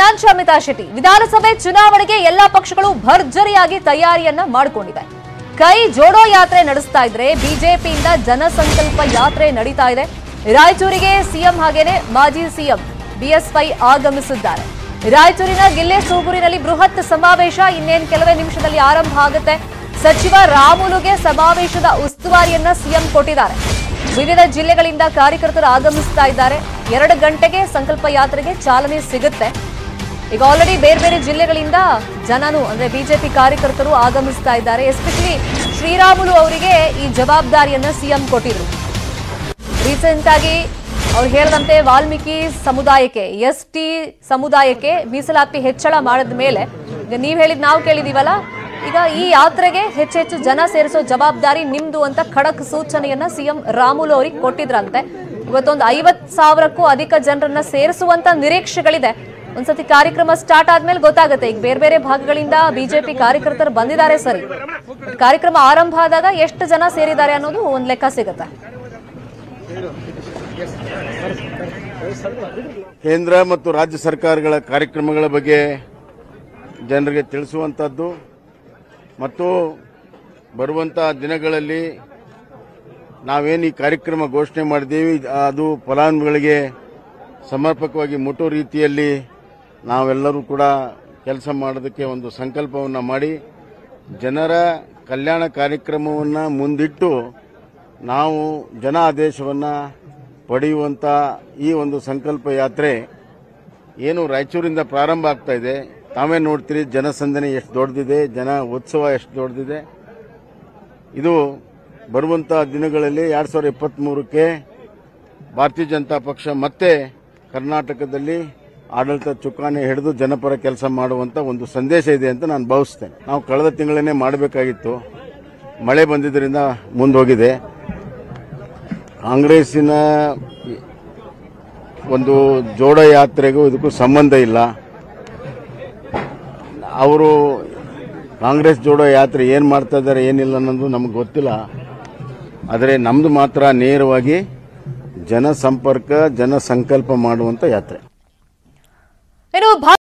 ನಾನ್ ಶಮಿತಾ ಶೆಟ್ಟಿ ವಿಧಾನಸಭೆ ಚುನಾವಣೆಗೆ ಎಲ್ಲಾ ಪಕ್ಷಗಳು ಭರ್ಜರಿಯಾಗಿ ತಯಾರಿಯನ್ನ ಮಾಡಿಕೊಂಡಿವೆ ಕೈ ಜೋಡೋ ಯಾತ್ರೆ ನಡೆಸ್ತಾ ಇದ್ರೆ ಬಿಜೆಪಿಯಿಂದ ಜನಸಂಕಲ್ಪ ಯಾತ್ರೆ ನಡೀತಾ ಇದೆ ರಾಯಚೂರಿಗೆ ಸಿಎಂ ಹಾಗೇನೆ ಮಾಜಿ ಸಿಎಂ ಬಿಎಸ್ವೈ ಆಗಮಿಸಿದ್ದಾರೆ ರಾಯಚೂರಿನ ಗಿಲ್ಲೆ ಸೂಗೂರಿನಲ್ಲಿ ಬೃಹತ್ ಸಮಾವೇಶ ಇನ್ನೇನು ಕೆಲವೇ ನಿಮಿಷದಲ್ಲಿ ಆರಂಭ ಆಗುತ್ತೆ ಸಚಿವ ರಾಮುಲುಗೆ ಸಮಾವೇಶದ ಉಸ್ತುವಾರಿಯನ್ನ ಸಿಎಂ ಕೊಟ್ಟಿದ್ದಾರೆ ವಿವಿಧ ಜಿಲ್ಲೆಗಳಿಂದ ಕಾರ್ಯಕರ್ತರು ಆಗಮಿಸ್ತಾ ಇದ್ದಾರೆ ಎರಡು ಗಂಟೆಗೆ ಸಂಕಲ್ಪ ಯಾತ್ರೆಗೆ ಚಾಲನೆ ಸಿಗುತ್ತೆ ಈಗ ಆಲ್ರೆಡಿ ಬೇರೆ ಬೇರೆ ಜಿಲ್ಲೆಗಳಿಂದ ಜನನು ಅಂದ್ರೆ ಬಿಜೆಪಿ ಕಾರ್ಯಕರ್ತರು ಆಗಮಿಸ್ತಾ ಇದ್ದಾರೆ ಎಸ್ಪೆಷಲಿ ಶ್ರೀರಾಮುಲು ಅವರಿಗೆ ಈ ಜವಾಬ್ದಾರಿಯನ್ನ ಸಿಎಂ ಕೊಟ್ಟಿದ್ರು ರೀಸೆಂಟ್ ಆಗಿ ಅವ್ರು ಹೇಳಿದಂತೆ ವಾಲ್ಮೀಕಿ ಸಮುದಾಯಕ್ಕೆ ಎಸ್ ಟಿ ಸಮುದಾಯಕ್ಕೆ ಮೀಸಲಾತಿ ಹೆಚ್ಚಳ ಮಾಡಿದ ಮೇಲೆ ಈಗ ನೀವ್ ಹೇಳಿದ್ ನಾವು ಕೇಳಿದೀವಲ್ಲ ಈಗ ಈ ಯಾತ್ರೆಗೆ ಹೆಚ್ಚೆಚ್ಚು ಜನ ಸೇರಿಸೋ ಜವಾಬ್ದಾರಿ ನಿಮ್ದು ಅಂತ ಖಡಕ್ ಸೂಚನೆಯನ್ನ ಸಿಎಂ ರಾಮುಲು ಅವರಿಗೆ ಕೊಟ್ಟಿದ್ರಂತೆ ಇವತ್ತೊಂದು ಐವತ್ ಸಾವಿರಕ್ಕೂ ಅಧಿಕ ಜನರನ್ನ ಸೇರಿಸುವಂತ ನಿರೀಕ್ಷೆಗಳಿದೆ ಒಂದ್ಸತಿ ಕಾರ್ಯಕ್ರಮ ಸ್ಟಾರ್ಟ್ ಆದ್ಮೇಲೆ ಗೊತ್ತಾಗುತ್ತೆ ಈಗ ಬೇರೆ ಬೇರೆ ಭಾಗಗಳಿಂದ ಬಿಜೆಪಿ ಕಾರ್ಯಕರ್ತರು ಬಂದಿದ್ದಾರೆ ಸರಿ ಕಾರ್ಯಕ್ರಮ ಆರಂಭ ಆದಾಗ ಎಷ್ಟು ಜನ ಸೇರಿದ್ದಾರೆ ಅನ್ನೋದು ಒಂದ್ ಲೆಕ್ಕ ಸಿಗುತ್ತೆ ಕೇಂದ್ರ ಮತ್ತು ರಾಜ್ಯ ಸರ್ಕಾರಗಳ ಕಾರ್ಯಕ್ರಮಗಳ ಬಗ್ಗೆ ಜನರಿಗೆ ತಿಳಿಸುವಂಥದ್ದು ಮತ್ತು ಬರುವಂಥ ದಿನಗಳಲ್ಲಿ ನಾವೇನು ಈ ಕಾರ್ಯಕ್ರಮ ಘೋಷಣೆ ಮಾಡಿದ್ದೀವಿ ಅದು ಫಲಾನುಭವಿಗಳಿಗೆ ಸಮರ್ಪಕವಾಗಿ ಮುಟ್ಟೋ ರೀತಿಯಲ್ಲಿ ನಾವೆಲ್ಲರೂ ಕೂಡ ಕೆಲಸ ಮಾಡೋದಕ್ಕೆ ಒಂದು ಸಂಕಲ್ಪವನ್ನು ಮಾಡಿ ಜನರ ಕಲ್ಯಾಣ ಕಾರ್ಯಕ್ರಮವನ್ನು ಮುಂದಿಟ್ಟು ನಾವು ಜನ ಆದೇಶವನ್ನು ಪಡೆಯುವಂಥ ಈ ಒಂದು ಸಂಕಲ್ಪ ಯಾತ್ರೆ ಏನು ರಾಯಚೂರಿಂದ ಪ್ರಾರಂಭ ಆಗ್ತಾ ಇದೆ ತಾವೇ ನೋಡ್ತೀರಿ ಜನಸಂದಣಿ ಎಷ್ಟು ದೊಡ್ಡದಿದೆ ಜನ ಉತ್ಸವ ಎಷ್ಟು ದೊಡ್ಡದಿದೆ ಇದು ಬರುವಂಥ ದಿನಗಳಲ್ಲಿ ಎರಡು ಸಾವಿರದ ಇಪ್ಪತ್ತ್ಮೂರಕ್ಕೆ ಭಾರತೀಯ ಜನತಾ ಪಕ್ಷ ಮತ್ತೆ ಕರ್ನಾಟಕದಲ್ಲಿ ಆಡಳಿತ ಚುಕ್ಕಾಣಿ ಹಿಡಿದು ಜನಪರ ಕೆಲಸ ಮಾಡುವಂತ ಒಂದು ಸಂದೇಶ ಇದೆ ಅಂತ ನಾನು ಭಾವಿಸ್ತೇನೆ ನಾವು ಕಳೆದ ತಿಂಗಳನ್ನೇ ಮಾಡಬೇಕಾಗಿತ್ತು ಮಳೆ ಬಂದಿದ್ದರಿಂದ ಮುಂದೋಗಿದೆ ಕಾಂಗ್ರೆಸ್ಸಿನ ಒಂದು ಜೋಡ ಯಾತ್ರೆಗೂ ಇದಕ್ಕೂ ಸಂಬಂಧ ಇಲ್ಲ ಅವರು ಕಾಂಗ್ರೆಸ್ ಜೋಡೋ ಯಾತ್ರೆ ಏನು ಮಾಡ್ತಾ ಇದ್ದಾರೆ ಏನಿಲ್ಲ ಅನ್ನೋದು ನಮಗೆ ಗೊತ್ತಿಲ್ಲ ಆದರೆ ನಮ್ದು ಮಾತ್ರ ನೇರವಾಗಿ ಜನಸಂಪರ್ಕ ಜನಸಂಕಲ್ಪ ಮಾಡುವಂತ ಯಾತ್ರೆ ಇನ್ನು ಭಾ-